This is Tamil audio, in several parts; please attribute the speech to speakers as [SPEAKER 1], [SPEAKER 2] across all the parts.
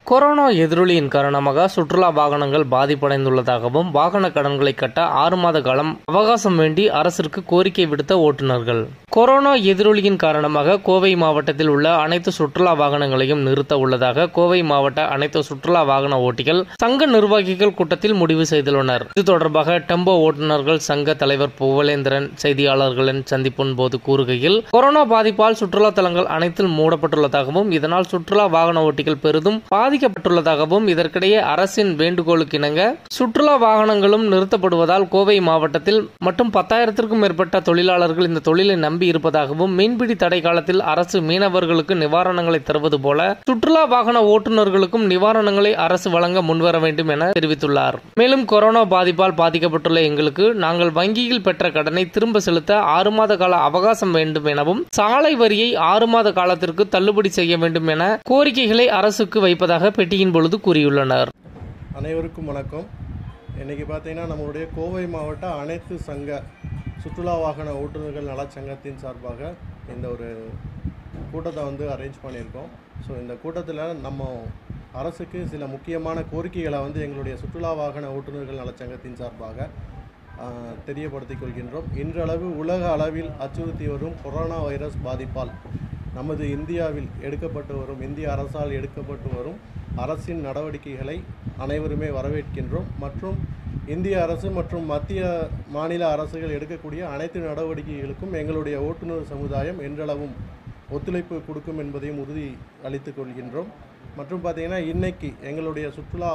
[SPEAKER 1] கொரோனா எதிரொலியின் காரணமாக சுற்றுலா வாகனங்கள் பாதிப்படைந்துள்ளதாகவும் வாகன கடன்களை கட்ட ஆறு மாத காலம் அவகாசம் வேண்டி அரசிற்கு கோரிக்கை விடுத்த ஓட்டுநர்கள் கொரோனா எதிரொலியின் காரணமாக கோவை மாவட்டத்தில் உள்ள அனைத்து சுற்றுலா வாகனங்களையும் நிறுத்த உள்ளதாக கோவை மாவட்ட அனைத்து சுற்றுலா வாகன ஓட்டிகள் சங்க நிர்வாகிகள் கூட்டத்தில் முடிவு செய்துள்ளனர் இது தொடர்பாக டெம்போ ஓட்டுநர்கள் சங்க தலைவர் புவலேந்திரன் செய்தியாளர்களின் சந்திப்பின் போது கூறுகையில் கொரோனா பாதிப்பால் சுற்றுலா தலங்கள் அனைத்தும் மூடப்பட்டுள்ளதாகவும் இதனால் சுற்றுலா வாகன ஓட்டிகள் பெரிதும் பாதிக்கப்பட்டுள்ளதாகவும் இதற்கிடையே அரசின் வேண்டுகோளுக்கு இணங்க சுற்றுலா வாகனங்களும் நிறுத்தப்படுவதால் கோவை மாவட்டத்தில் மட்டும் பத்தாயிரத்திற்கும் மேற்பட்ட தொழிலாளர்கள் இந்த தொழிலை நம்பி இருப்பதாகவும் மீன்பிடி தடை காலத்தில் அரசு மீனவர்களுக்கு நிவாரணங்களை தருவது போல சுற்றுலா வாகன ஓட்டுநர்களுக்கும் நிவாரணங்களை அரசு வழங்க முன்வர வேண்டும் என தெரிவித்துள்ளார் மேலும் கொரோனா பாதிப்பால் பாதிக்கப்பட்டுள்ள எங்களுக்கு நாங்கள் வங்கியில் பெற்ற கடனை திரும்ப செலுத்த ஆறு மாத கால அவகாசம் வேண்டும் எனவும் சாலை வரியை ஆறு மாத காலத்திற்கு தள்ளுபடி செய்ய வேண்டும் என கோரிக்கைகளை அரசுக்கு வைப்பதாக பெட்டியின் பொழுது கூறியுள்ளனர்
[SPEAKER 2] அனைவருக்கும் வணக்கம் இன்றைக்கி பார்த்தீங்கன்னா நம்மளுடைய கோவை மாவட்ட அனைத்து சங்க சுற்றுலா வாகன ஓட்டுநர்கள் நலச்சங்கத்தின் சார்பாக இந்த ஒரு கூட்டத்தை வந்து அரேஞ்ச் பண்ணியிருக்கோம் ஸோ இந்த கூட்டத்தில் நம்ம அரசுக்கு சில முக்கியமான கோரிக்கைகளை வந்து எங்களுடைய சுற்றுலா வாகன ஓட்டுநர்கள் நலச்சங்கத்தின் சார்பாக ஆஹ், தெரியப்படுத்திக் கொள்கின்றோம் இன்றளவு உலக அளவில் அச்சுறுத்தி வரும் கொரோனா வைரஸ் பாதிப்பால் நமது இந்தியாவில் எடுக்கப்பட்டு வரும் இந்திய அரசால் எடுக்கப்பட்டு வரும் அரசின் நடவடிக்கைகளை அனைவருமே வரவேற்கின்றோம் மற்றும் இந்திய அரசு மற்றும் மத்திய மாநில அரசுகள் எடுக்கக்கூடிய அனைத்து நடவடிக்கைகளுக்கும் எங்களுடைய ஓட்டுநர் சமுதாயம் என்றளவும் ஒத்துழைப்பு கொடுக்கும் என்பதையும் உறுதி அளித்துக் கொள்கின்றோம் மற்றும் பார்த்திங்கன்னா இன்னைக்கு எங்களுடைய சுற்றுலா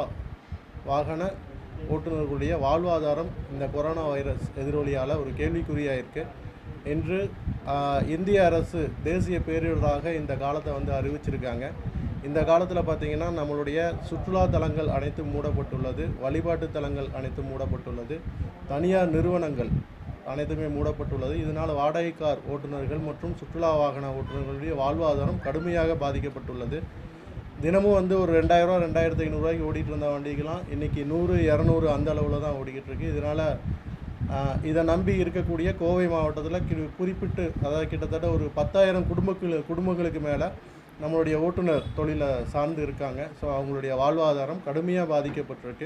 [SPEAKER 2] வாகன ஓட்டுநர்களுடைய வாழ்வாதாரம் இந்த கொரோனா வைரஸ் எதிரொலியால் ஒரு கேள்விக்குறியாக இருக்குது இன்று ஆஹ், இந்திய அரசு தேசிய பேரிடராக இந்த காலத்தை வந்து அறிவிச்சிருக்காங்க இந்த காலத்தில் பார்த்திங்கன்னா நம்மளுடைய சுற்றுலா தலங்கள் அனைத்தும் மூடப்பட்டுள்ளது வழிபாட்டு தலங்கள் அனைத்தும் மூடப்பட்டுள்ளது தனியார் நிறுவனங்கள் அனைத்துமே மூடப்பட்டுள்ளது இதனால் வாடகை கார் ஓட்டுநர்கள் மற்றும் சுற்றுலா வாகன ஓட்டுநர்களுடைய வாழ்வாதாரம் கடுமையாக பாதிக்கப்பட்டுள்ளது தினமும் வந்து ஒரு ரெண்டாயிரரூவா ரெண்டாயிரத்து ஐநூறுரூவாய்க்கு ஓடிட்டு இருந்த வண்டிக்கெலாம் இன்றைக்கி நூறு இரநூறு அந்த அளவில் தான் ஓடிக்கிட்டு இருக்கு இதனால் இதை நம்பி இருக்கக்கூடிய கோவை மாவட்டத்தில் கி குறிப்பிட்டு அதாவது கிட்டத்தட்ட ஒரு பத்தாயிரம் குடும்பங்கள் குடும்பங்களுக்கு மேலே நம்மளுடைய ஓட்டுநர் தொழிலை சார்ந்து இருக்காங்க ஸோ அவங்களுடைய வாழ்வாதாரம் கடுமையாக பாதிக்கப்பட்டிருக்கு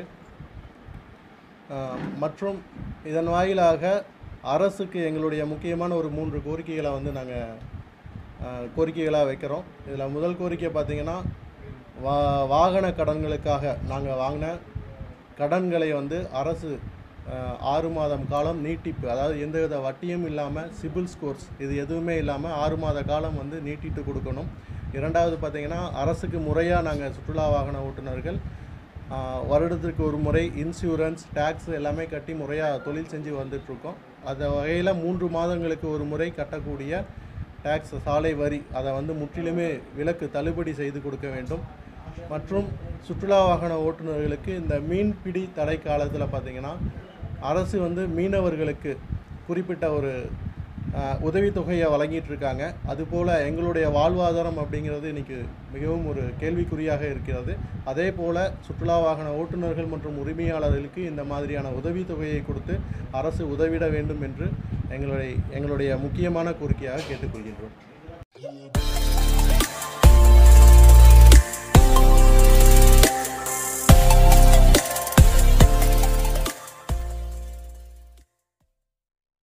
[SPEAKER 2] ஆஹ் மற்றும் இதன் வாயிலாக அரசுக்கு எங்களுடைய முக்கியமான ஒரு மூன்று கோரிக்கைகளை வந்து நாங்கள் கோரிக்கைகளாக வைக்கிறோம் இதில் முதல் கோரிக்கை பார்த்திங்கன்னா வா வாகன கடன்களுக்காக நாங்கள் வாங்கின கடன்களை வந்து அரசு ஆஹ், ஆறு மாதம் காலம் நீட்டிப்பு அதாவது எந்தவித வட்டியும் இல்லாமல் சிபில் ஸ்கோர்ஸ் இது எதுவுமே இல்லாமல் ஆறு மாத காலம் வந்து நீட்டிட்டு கொடுக்கணும் இரண்டாவது பார்த்திங்கன்னா அரசுக்கு முறையாக நாங்கள் சுற்றுலா வாகன ஓட்டுநர்கள் ஆஹ், வருடத்திற்கு ஒரு முறை இன்சூரன்ஸ் டேக்ஸ் எல்லாமே கட்டி முறையாக தொழில் செஞ்சு வந்துட்ருக்கோம் அந்த வகையில் மூன்று மாதங்களுக்கு ஒரு முறை கட்டக்கூடிய டேக்ஸ் சாலை வரி அதை வந்து முற்றிலுமே விலக்கு தள்ளுபடி செய்து கொடுக்க வேண்டும் மற்றும் சுற்றுலா வாகன ஓட்டுநர்களுக்கு இந்த மீன்பிடி தடை காலத்தில் பார்த்திங்கன்னா அரசு வந்து மீனவர்களுக்கு குறிப்பிட்ட ஒரு ஆஹ், உதவித்தொகையை வழங்கிட்டு இருக்காங்க அதுபோல் எங்களுடைய வாழ்வாதாரம் அப்படிங்கிறது இன்றைக்கி மிகவும் ஒரு கேள்விக்குறியாக இருக்கிறது அதே போல் சுற்றுலா வாகன ஓட்டுநர்கள் மற்றும் உரிமையாளர்களுக்கு இந்த மாதிரியான உதவித்தொகையை கொடுத்து அரசு உதவிட வேண்டும் என்று எங்களுடைய எங்களுடைய முக்கியமான கோரிக்கையாக கேட்டுக்கொள்கின்றோம்